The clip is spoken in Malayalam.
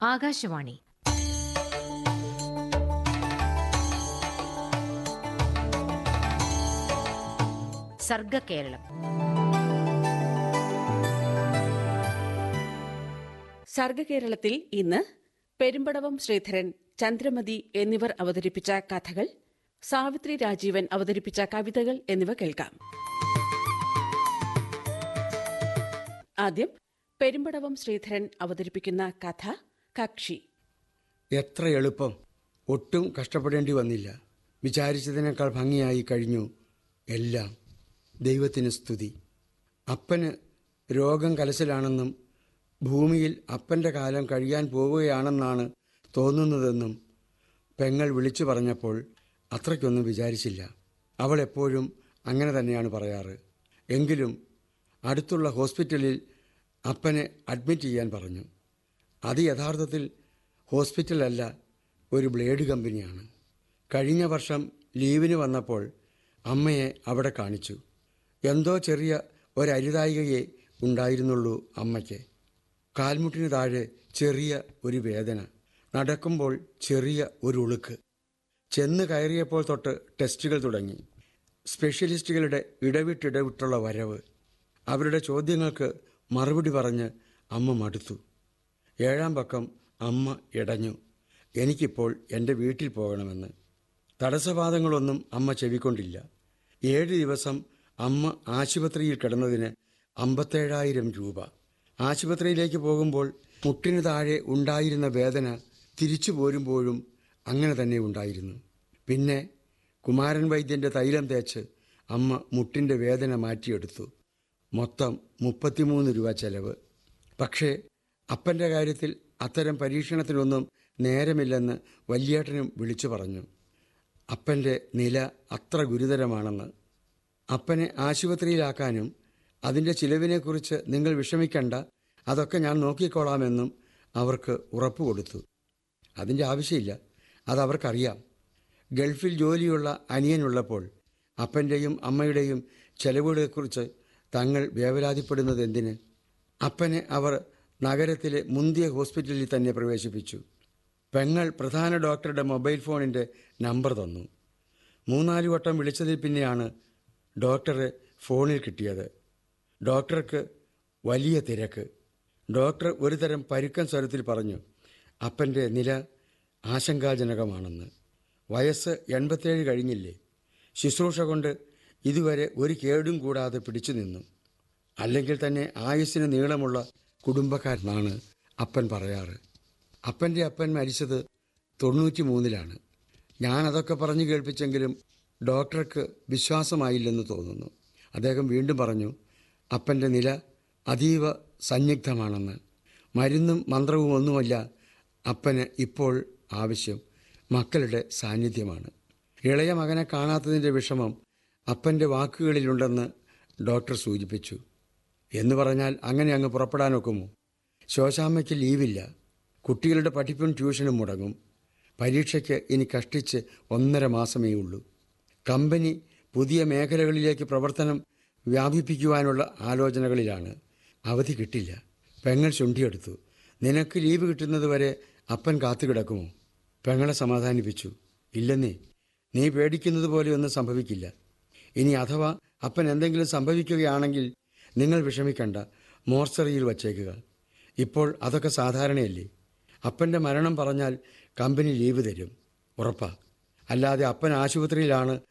ആകാശവാണി സർഗകേരളം സർഗകേരളത്തിൽ ഇന്ന് പെരുമ്പടവം ശ്രീധരൻ ചന്ദ്രമതി എന്നിവർ അവതരിപ്പിച്ച കഥകൾ സാവിത്രി രാജീവൻ അവതരിപ്പിച്ച കവിതകൾ എന്നിവ കേൾക്കാം ആദ്യം പെരുമ്പടവം ശ്രീധരൻ അവതരിപ്പിക്കുന്ന കഥ കക്ഷി എത്ര എളുപ്പം ഒട്ടും കഷ്ടപ്പെടേണ്ടി വന്നില്ല വിചാരിച്ചതിനേക്കാൾ ഭംഗിയായി കഴിഞ്ഞു എല്ലാം ദൈവത്തിന് സ്തുതി അപ്പന് രോഗം കലശലാണെന്നും ഭൂമിയിൽ അപ്പൻ്റെ കാലം കഴിയാൻ പോവുകയാണെന്നാണ് തോന്നുന്നതെന്നും പെങ്ങൾ വിളിച്ചു പറഞ്ഞപ്പോൾ അത്രയ്ക്കൊന്നും വിചാരിച്ചില്ല അവൾ എപ്പോഴും അങ്ങനെ തന്നെയാണ് പറയാറ് എങ്കിലും അടുത്തുള്ള ഹോസ്പിറ്റലിൽ അപ്പനെ അഡ്മിറ്റ് ചെയ്യാൻ പറഞ്ഞു അത് യഥാർത്ഥത്തിൽ ഹോസ്പിറ്റലല്ല ഒരു ബ്ലേഡ് കമ്പനിയാണ് കഴിഞ്ഞ വർഷം ലീവിന് വന്നപ്പോൾ അമ്മയെ അവിടെ കാണിച്ചു എന്തോ ചെറിയ ഒരരുതായികയെ ഉണ്ടായിരുന്നുള്ളൂ അമ്മയ്ക്ക് കാൽമുട്ടിന് താഴെ ചെറിയ ഒരു വേദന നടക്കുമ്പോൾ ചെറിയ ഒരു ഉളുക്ക് ചെന്ന് കയറിയപ്പോൾ തൊട്ട് ടെസ്റ്റുകൾ തുടങ്ങി സ്പെഷ്യലിസ്റ്റുകളുടെ ഇടവിട്ടിടവിട്ടുള്ള വരവ് അവരുടെ ചോദ്യങ്ങൾക്ക് മറുപടി പറഞ്ഞ് അമ്മ മടുത്തു ഏഴാം പക്കം അമ്മ ഇടഞ്ഞു എനിക്കിപ്പോൾ എൻ്റെ വീട്ടിൽ പോകണമെന്ന് തടസ്സവാദങ്ങളൊന്നും അമ്മ ചെവിക്കൊണ്ടില്ല ഏഴ് ദിവസം അമ്മ ആശുപത്രിയിൽ കിടന്നതിന് അമ്പത്തേഴായിരം രൂപ ആശുപത്രിയിലേക്ക് പോകുമ്പോൾ മുട്ടിന് താഴെ ഉണ്ടായിരുന്ന വേദന തിരിച്ചു പോരുമ്പോഴും അങ്ങനെ തന്നെ ഉണ്ടായിരുന്നു പിന്നെ കുമാരൻ വൈദ്യൻ്റെ തൈലം തേച്ച് അമ്മ മുട്ടിൻ്റെ വേദന മാറ്റിയെടുത്തു മൊത്തം മുപ്പത്തിമൂന്ന് രൂപ ചെലവ് പക്ഷേ അപ്പൻ്റെ കാര്യത്തിൽ അത്തരം പരീക്ഷണത്തിനൊന്നും നേരമില്ലെന്ന് വല്യേട്ടനും വിളിച്ചു പറഞ്ഞു അപ്പൻ്റെ നില അത്ര ഗുരുതരമാണെന്ന് അപ്പനെ ആശുപത്രിയിലാക്കാനും അതിൻ്റെ ചിലവിനെക്കുറിച്ച് നിങ്ങൾ വിഷമിക്കണ്ട അതൊക്കെ ഞാൻ നോക്കിക്കോളാമെന്നും അവർക്ക് ഉറപ്പ് കൊടുത്തു അതിൻ്റെ ആവശ്യമില്ല അതവർക്കറിയാം ഗൾഫിൽ ജോലിയുള്ള അനിയനുള്ളപ്പോൾ അപ്പൻ്റെയും അമ്മയുടെയും ചെലവുകളെക്കുറിച്ച് തങ്ങൾ വേവലാതിപ്പെടുന്നത് എന്തിന് അപ്പനെ അവർ നഗരത്തിലെ മുന്തിയ ഹോസ്പിറ്റലിൽ തന്നെ പ്രവേശിപ്പിച്ചു പെങ്ങൾ പ്രധാന ഡോക്ടറുടെ മൊബൈൽ ഫോണിൻ്റെ നമ്പർ തന്നു മൂന്നാല് വട്ടം വിളിച്ചതിൽ പിന്നെയാണ് ഡോക്ടറെ ഫോണിൽ കിട്ടിയത് ഡോക്ടർക്ക് വലിയ തിരക്ക് ഡോക്ടർ ഒരു തരം പരുക്കൻ സ്വരത്തിൽ പറഞ്ഞു അപ്പൻ്റെ നില ആശങ്കാജനകമാണെന്ന് വയസ്സ് എൺപത്തേഴ് കഴിഞ്ഞില്ലേ ശുശ്രൂഷ കൊണ്ട് ഇതുവരെ ഒരു കേടും കൂടാതെ പിടിച്ചു നിന്നു അല്ലെങ്കിൽ തന്നെ ആയുസ്സിന് നീളമുള്ള കുടുംബക്കാരനാണ് അപ്പൻ പറയാറ് അപ്പൻ്റെ അപ്പൻ മരിച്ചത് തൊണ്ണൂറ്റി മൂന്നിലാണ് ഞാൻ അതൊക്കെ പറഞ്ഞു കേൾപ്പിച്ചെങ്കിലും ഡോക്ടർക്ക് വിശ്വാസമായില്ലെന്ന് തോന്നുന്നു അദ്ദേഹം വീണ്ടും പറഞ്ഞു അപ്പൻ്റെ നില അതീവ സന്നിഗ്ധമാണെന്ന് മരുന്നും മന്ത്രവും ഒന്നുമല്ല അപ്പന് ഇപ്പോൾ ആവശ്യം മക്കളുടെ സാന്നിധ്യമാണ് ഇളയ മകനെ കാണാത്തതിൻ്റെ വിഷമം അപ്പൻ്റെ വാക്കുകളിലുണ്ടെന്ന് ഡോക്ടർ സൂചിപ്പിച്ചു എന്ന് പറഞ്ഞാൽ അങ്ങനെ അങ്ങ് പുറപ്പെടാനൊക്കുമോ ശോശാമ്മയ്ക്ക് ലീവില്ല കുട്ടികളുടെ പഠിപ്പും ട്യൂഷനും മുടങ്ങും പരീക്ഷയ്ക്ക് ഇനി കഷ്ടിച്ച് ഒന്നര മാസമേ ഉള്ളൂ കമ്പനി പുതിയ മേഖലകളിലേക്ക് പ്രവർത്തനം വ്യാപിപ്പിക്കുവാനുള്ള ആലോചനകളിലാണ് അവധി കിട്ടില്ല പെങ്ങൾ ചുണ്ടിയെടുത്തു നിനക്ക് ലീവ് കിട്ടുന്നതുവരെ അപ്പൻ കാത്തുകിടക്കുമോ പെങ്ങളെ സമാധാനിപ്പിച്ചു ഇല്ലെന്നേ നീ പേടിക്കുന്നത് പോലെയൊന്നും സംഭവിക്കില്ല ഇനി അഥവാ അപ്പൻ എന്തെങ്കിലും സംഭവിക്കുകയാണെങ്കിൽ നിങ്ങൾ വിഷമിക്കണ്ട മോർച്ചറിയിൽ വച്ചേക്കുക ഇപ്പോൾ അതൊക്കെ സാധാരണയല്ലേ അപ്പൻ്റെ മരണം പറഞ്ഞാൽ കമ്പനി ലീവ് തരും ഉറപ്പാ അല്ലാതെ അപ്പൻ ആശുപത്രിയിലാണ്